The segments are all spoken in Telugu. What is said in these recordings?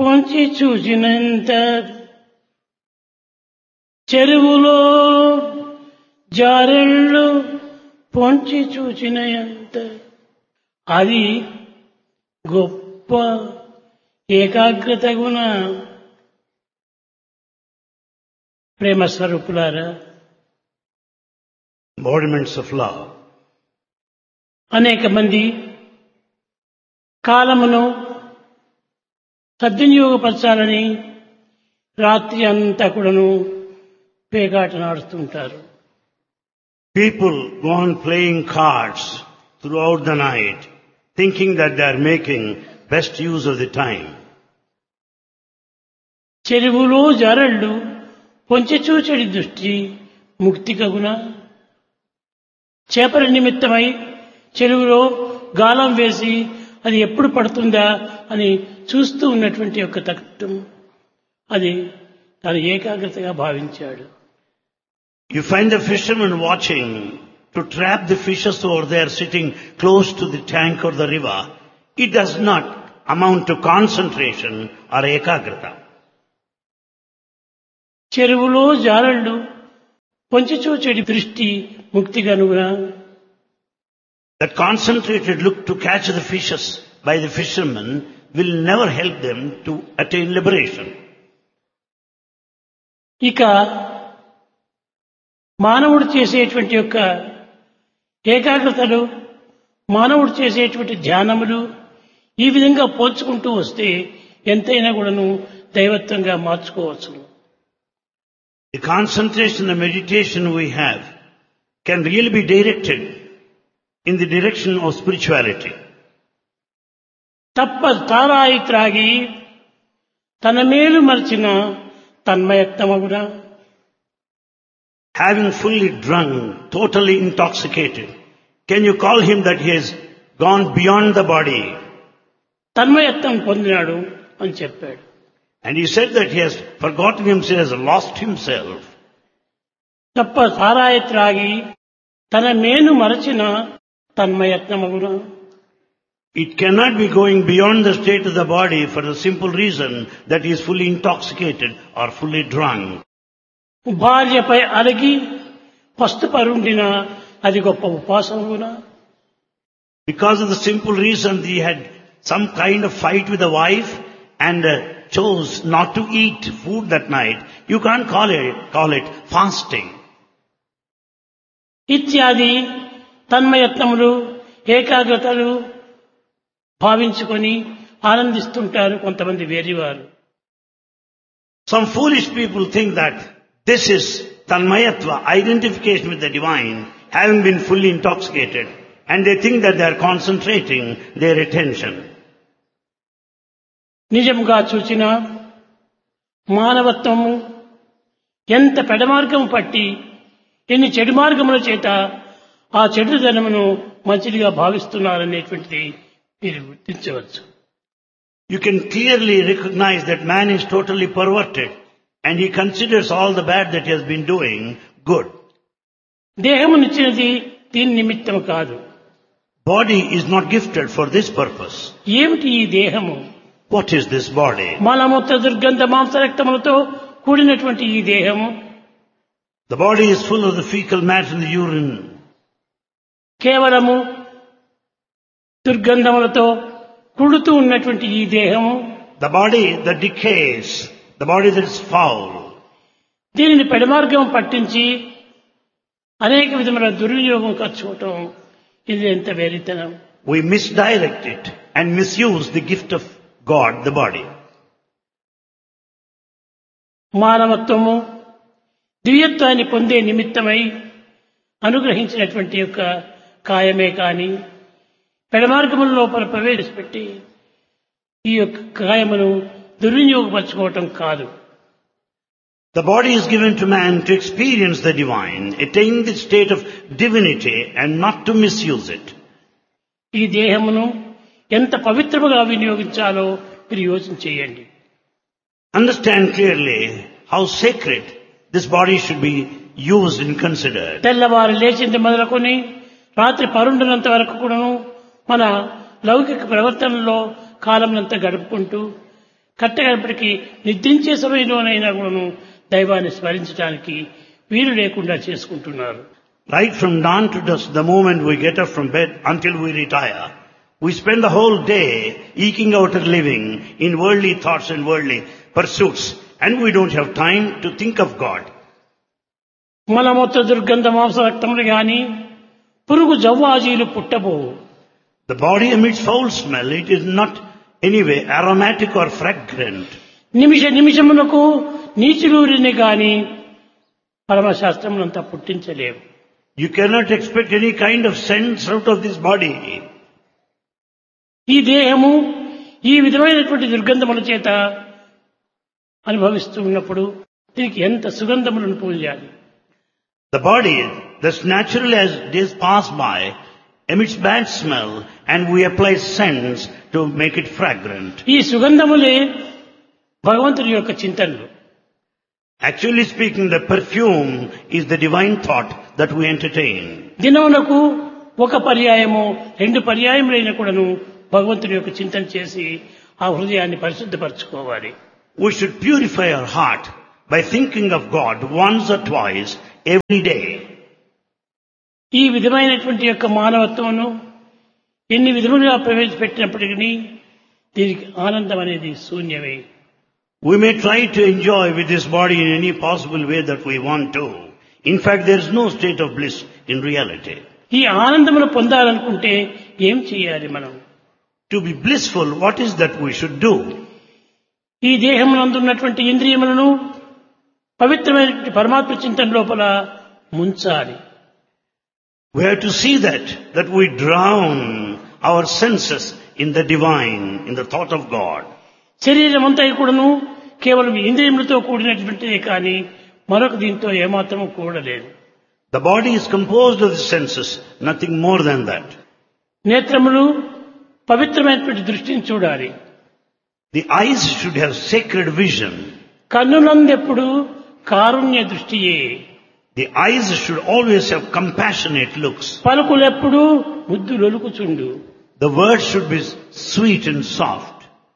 పొంచి చూసినంత చెరువులో జారెళ్ళు పొంచి చూచినంత అది గొప్ప ఏకాగ్రత గుణ ప్రేమ స్వరూపులారా embodiments of love. అనేక మంది కాలమును సద్వినియోగపరచాలని రాత్రి అంతా కూడాను పేకాట నాడుతుంటారు People go on playing cards throughout the night, thinking that they are making best use of the time. చెరువులో జారళ్ళు పొంచి చూచడి దృష్టి ముక్తి కగున చేపల నిమిత్తమై చెరువులో గాలం వేసి అది ఎప్పుడు పడుతుందా అని చూస్తూ ఉన్నటువంటి యొక్క తత్వం అది తను ఏకాగ్రతగా భావించాడు You find the fishermen watching to trap the fishes over there sitting close to the tank or the river. It does not amount to concentration or ekagrata. చెరువులో జారళ్ళు పొంచి చూచడి దృష్టి ముక్తి కనుగొన That concentrated look to catch the fishes by the fishermen will never help them to attain liberation. ఇక మానవుడు చేసేటువంటి యొక్క ఏకాగ్రతలు మానవుడు చేసేటువంటి ధ్యానములు ఈ విధంగా పోల్చుకుంటూ వస్తే ఎంతైనా కూడాను దైవత్వంగా మార్చుకోవచ్చు The concentration and meditation we have can really be directed in the direction of spirituality. తప్ప తారాయి త్రాగి తన మేలు మరిచిన తన్మయత్వమగునా Having fully drunk, totally intoxicated, can you call him that he has gone beyond the body? తన్మయత్వం పొందినాడు అని చెప్పాడు And he said that he has forgotten himself, has lost himself. తప్ప సారాయి త్రాగి తన మేను మరచిన తన్మయత్నమగునా It cannot be going beyond the state of the body for the simple reason that he is fully intoxicated or fully drunk. భార్యపై అలగి పస్తు పరుండిన అది గొప్ప ఉపాసనగునా Because of the simple reason he had some kind of fight with the wife and uh, chose not to eat food that night, you can't call it, call it fasting. ఇత్యాది తన్మయత్నములు ఏకాగ్రతలు భావించుకొని ఆనందిస్తుంటారు కొంతమంది వేరేవారు Some foolish people think that this is tanmayatva, identification with the divine, having been fully intoxicated, and they think that they are concentrating their attention. నిజముగా చూచిన మానవత్వము ఎంత పెడమార్గము పట్టి ఎన్ని చెడు మార్గముల చేత ఆ చెడుదనమును మంచిదిగా భావిస్తున్నారనేటువంటిది మీరు గుర్తించవచ్చు You can clearly recognize that man is totally perverted and he considers all the bad that he has been doing good. దేహమునిచ్చినది దీని నిమిత్తం కాదు Body is not gifted for this purpose. ఏమిటి ఈ దేహము What is this body? మలమూత్ర దుర్గంధ మాంసరక్తములతో కూడినటువంటి ఈ దేహము The body is full of the fecal matter in the urine. కేవలము దుర్గంధములతో కుడుతూ ఉన్నటువంటి ఈ దేహము The body that decays, the body that is foul. దీనిని పెడమార్గం పట్టించి అనేక విధముల దుర్వినియోగం ఖర్చుకోవటం ఇది ఎంత వేరితనం We misdirect it and misuse the gift of God, the body. మానవత్వము దివ్యత్వాన్ని పొందే నిమిత్తమై అనుగ్రహించినటువంటి యొక్క కాయమే కాని పెడమార్గముల లోపల ప్రవేశపెట్టి ఈ యొక్క కాయమును దుర్వినియోగపరచుకోవటం కాదు The body is given to man to experience the divine, attain the state of divinity and not to misuse it. ఈ దేహమును ఎంత పవిత్రముగా వినియోగించాలో మీరు యోచన చేయండి Understand clearly how sacred this body should be used and considered. తెల్లవారు లేచింది మొదలుకొని రాత్రి పరుండునంత వరకు కూడాను మన లౌకిక ప్రవర్తనలో కాలమునంతా గడుపుకుంటూ కట్టగలప్పటికీ నిద్రించే సమయంలోనైనా కూడాను దైవాన్ని స్మరించడానికి వీలు లేకుండా చేసుకుంటున్నారు Right from dawn to dusk, the moment we get up from bed until we retire, we spend the whole day eking out a living in worldly thoughts and worldly pursuits, and we don't have time to think of God. మలమూత్ర దుర్గంధ మాంస రక్తములు గాని పురుగు జవ్వాజీలు పుట్టబోవు The body emits foul smell. It is not anyway aromatic or fragrant. నిమిష నిమిషమునకు నీచులూరిని గాని పరమశాస్త్రములంతా పుట్టించలేవు You cannot expect any kind of sense out of this body. ఈ దేహము ఈ విధమైనటువంటి దుర్గంధముల చేత అనుభవిస్తూ ఉన్నప్పుడు దీనికి ఎంత సుగంధములను పూజాలి The body, thus naturally as days pass by, emits bad smell and we apply scents to make it fragrant. ఈ సుగంధములే భగవంతుని యొక్క చింతనలు Actually speaking, the perfume is the divine thought that we entertain. దినమునకు ఒక పర్యాయము రెండు పర్యాయములైన కూడాను భగవంతుని యొక్క చింతన చేసి ఆ హృదయాన్ని పరిశుద్ధపరచుకోవాలి We should purify our heart by thinking of God once or twice every day. ఈ విధమైనటువంటి యొక్క మానవత్వమును ఎన్ని విధములుగా ప్రవేశపెట్టినప్పటికీ దీనికి ఆనందం అనేది శూన్యమే We may try to enjoy with this body in any possible way that we want to. In fact, there is no state of bliss in reality. ఈ ఆనందమును పొందాలనుకుంటే ఏం చేయాలి మనం To be blissful, what is that we should do? ఈ దేహమునందున్నటువంటి ఇంద్రియములను పవిత్రమైనటువంటి పరమాత్మ చింతన లోపల ముంచాలి We have to see that, that we drown our senses in the divine, in the thought of God. శరీరం అంతా కూడాను కేవలం ఇంద్రియములతో కూడినటువంటిదే కానీ మరొక దీంతో ఏమాత్రము కూడలేదు The body is composed of the senses, nothing more than that. నేత్రములు పవిత్రమైనటువంటి దృష్టిని చూడాలి The eyes should have sacred vision. కన్నులందెప్పుడు Karunya దృష్టియే The eyes should always have compassionate looks. పలుకులెప్పుడు ముద్దు లొలుకుచుండు The words should be sweet and soft.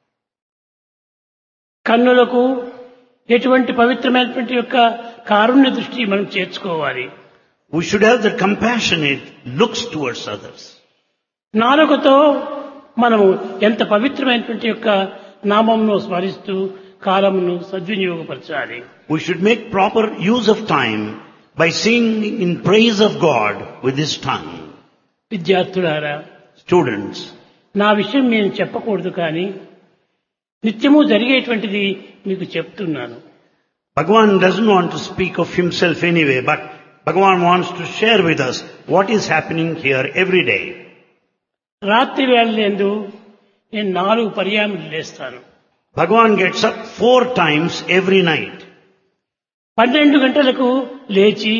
కన్నులకు ఎటువంటి పవిత్రమైనటువంటి యొక్క కారుణ్య దృష్టి మనం చేర్చుకోవాలి We should have the compassionate looks towards others. నాలుకతో మనము ఎంత పవిత్రమైనటువంటి యొక్క నామంను స్మరిస్తూ కాలమును సద్వినియోగపరచాలి We should make proper use of time by singing in praise of God with this tongue. విద్యార్థులారా Students, నా విషయం నేను చెప్పకూడదు కానీ నిత్యము జరిగేటువంటిది మీకు చెప్తున్నాను Bhagavan doesn't want to speak of himself anyway, but Bhagavan wants to share with us what is happening here every day. రాత్రి వేళలందు నేను నాలుగు పర్యాములు లేస్తాను Bhagavan gets up four times every night. పన్నెండు గంటలకు లేచి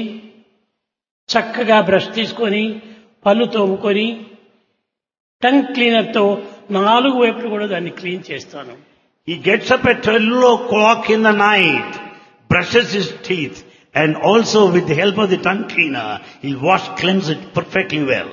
చక్కగా బ్రష్ తీసుకొని పళ్ళు తోముకొని టంగ్ క్లీనర్తో నాలుగు వైపులు కూడా దాన్ని క్లీన్ చేస్తాను He gets up at 12 o'clock in the night, brushes his teeth, and also with the help of the tongue cleaner, he'll wash, cleanse it perfectly well.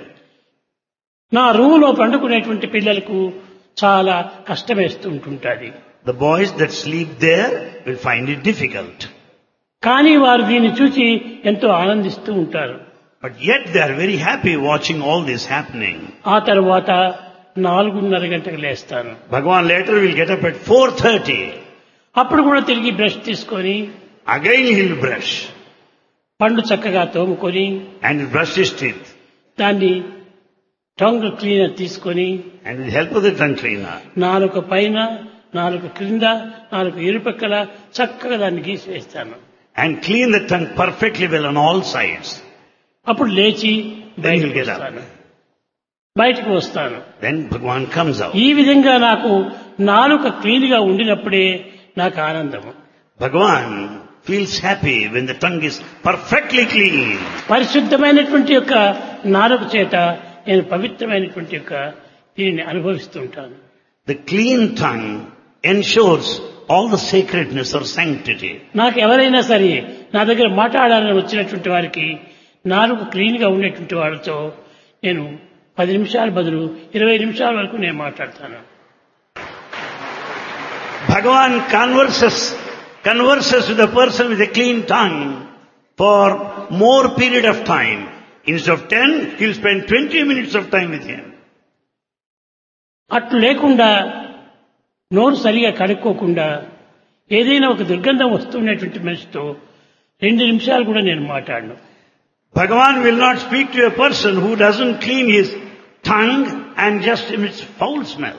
నా రూములో పండుకునేటువంటి పిల్లలకు చాలా కష్టమేస్తూ ఉంటుంటుంది The boys that sleep there will find it difficult. కానీ వారు దీన్ని చూసి ఎంతో ఆనందిస్తూ ఉంటారు But yet they are very happy watching all this happening. ఆ తర్వాత నాలుగున్నర గంటకు లేస్తాను Bhagavan later will get up at 4.30. అప్పుడు కూడా తిరిగి బ్రష్ తీసుకొని Again he'll brush పండు చక్కగా తోముకొని and he'll brush his teeth. దాన్ని టంగ్ క్లీనర్ తీసుకొని And with the help of the tongue cleaner, నాలుక పైన నాలుక క్రింద నాలుగు ఇరుపక్కల చక్కగా దాన్ని గీసివేస్తాను and clean the tongue perfectly well on all sides. అప్పుడు లేచి Then బయటకు you'll get up. వస్తాను బయటకు వస్తాను Then Bhagavan comes out. ఈ విధంగా నాకు నాలుక క్లీన్ గా ఉండినప్పుడే నాకు ఆనందము Bhagavan feels happy when the tongue is perfectly clean. పరిశుద్ధమైనటువంటి యొక్క నాలుక చేత నేను పవిత్రమైనటువంటి యొక్క దీనిని అనుభవిస్తూ ఉంటాను The clean tongue ensures all the sacredness or sanctity. నాకు ఎవరైనా సరే నా దగ్గర మాట్లాడాలని వచ్చినటువంటి వారికి నాలుగు క్లీన్ గా ఉండేటువంటి వాళ్ళతో నేను పది నిమిషాల బదులు ఇరవై నిమిషాల వరకు నేను మాట్లాడతాను Bhagavan converses, converses with a person with a clean tongue for more period of time. Instead of 10, he'll spend 20 minutes of time with him. అట్లు లేకుండా నోరు సరిగా కడుక్కోకుండా ఏదైనా ఒక దుర్గంధం వస్తున్నటువంటి మనిషితో రెండు నిమిషాలు కూడా నేను మాట్లాడను Bhagavan will not speak to a person who doesn't clean his tongue and just emits foul smell.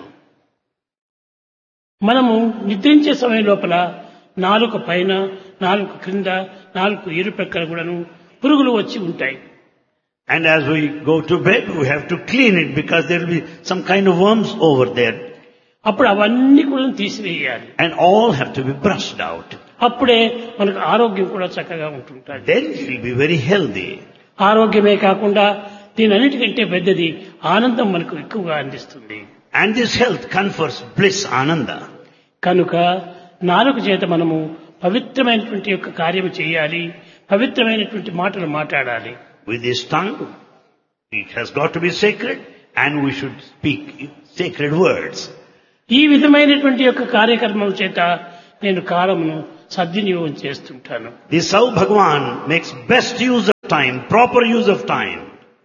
మనము నిద్రించే సమయం లోపల నాలుక పైన నాలుగు క్రింద నాలుగు ఇరు ప్రక్కల కూడాను పురుగులు వచ్చి ఉంటాయి And as we go to bed, we have to clean it because there will be some kind of worms over there. అప్పుడు అవన్నీ కూడా తీసివేయాలి And all have to be brushed out. అప్పుడే మనకు ఆరోగ్యం కూడా చక్కగా ఉంటుంటుంది Then it will be very healthy. ఆరోగ్యమే కాకుండా దీని అన్నిటికంటే పెద్దది ఆనందం మనకు ఎక్కువగా అందిస్తుంది And this health confers bliss, ananda. కనుక నాలుగు చేత మనము పవిత్రమైనటువంటి యొక్క కార్యము చేయాలి పవిత్రమైనటువంటి మాటలు మాట్లాడాలి With this tongue, it has got to be sacred and we should speak sacred words. ఈ విధమైనటువంటి యొక్క కార్యక్రమం చేత నేను కాలమును సద్వినియోగం చేస్తుంటాను This how Bhagavan makes best use of time, proper use of time.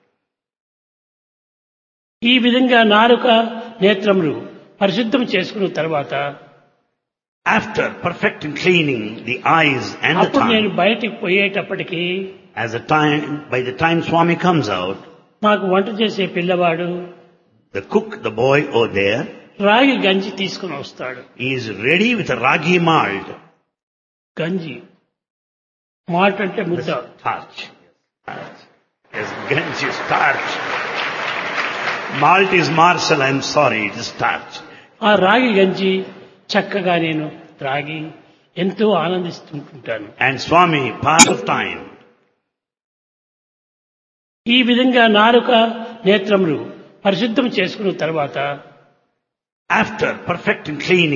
ఈ విధంగా నాలుక నేత్రములు పరిశుద్ధం చేసుకున్న తర్వాత After perfecting cleaning the eyes and the అప్పుడు నేను tongue, బయటికి పోయేటప్పటికి as the time, by the time Swami comes out, మాకు వంట చేసే పిల్లవాడు the cook, the boy over there, రాగి గంజి తీసుకుని వస్తాడు he is ready with a ragi malt. గంజి మాల్ట్ అంటే ముద్ద Starch. Starch. Yes, ganj is starch. Malt is marcel, I'm sorry, it is starch. ఆ రాగి గంజి చక్కగా నేను త్రాగి ఎంతో ఆనందిస్తుంటుంటాను And Swami, part of time, ఈ విధంగా నాలుక నేత్రములు పరిశుద్ధం చేసుకున్న తర్వాత after perfecting cleaning